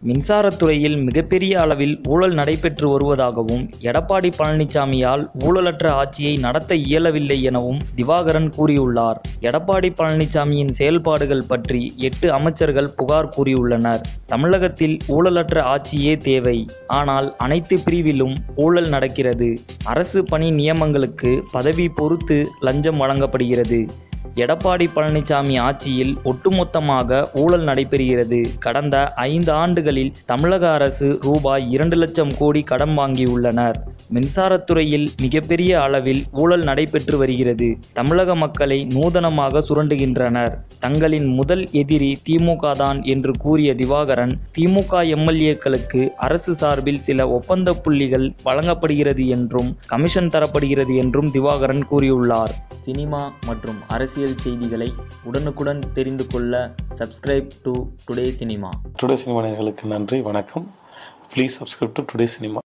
மின்சாரத்துறையில் மிகப்பெரிய அளவில் ஊழல் நடைபெற்று வருவதாகவும் எடப்பாடி பழனிசாமியால் ஊழலற்ற ஆட்சியை நடத்த இயலவில்லை எனவும் திவாகரன் கூறியுள்ளார் எடப்பாடி பழனிசாமியின் செயல்பாடுகள் பற்றி எட்டு அமைச்சர்கள் புகார் கூறியுள்ளனர் தமிழகத்தில் ஊழலற்ற ஆட்சியே தேவை ஆனால் அனைத்து பிரிவிலும் ஊழல் நடக்கிறது அரசு பணி நியமங்களுக்கு பதவி பொறுத்து லஞ்சம் வழங்கப்படுகிறது எடப்பாடி பழனிசாமி ஆட்சியில் ஒட்டுமொத்தமாக ஊழல் நடைபெறுகிறது கடந்த ஐந்து ஆண்டுகளில் தமிழக அரசு ரூபாய் இரண்டு லட்சம் கோடி கடன் வாங்கியுள்ளனர் மின்சாரத்துறையில் மிகப்பெரிய அளவில் ஊழல் நடைபெற்று வருகிறது தமிழக மக்களை நூதனமாக சுரண்டுகின்றனர் தங்களின் முதல் எதிரி திமுக தான் என்று கூறிய திவாகரன் திமுக எம்எல்ஏக்களுக்கு அரசு சார்பில் சில ஒப்பந்த புள்ளிகள் வழங்கப்படுகிறது என்றும் கமிஷன் தரப்படுகிறது என்றும் திவாகரன் கூறியுள்ளார் சினிமா மற்றும் அரசியல் செய்திகளை உடனுக்குடன் தெரிந்து கொள்ள subscribe to today cinema today cinema நேயர்களுக்கு நன்றி வணக்கம் please subscribe to today cinema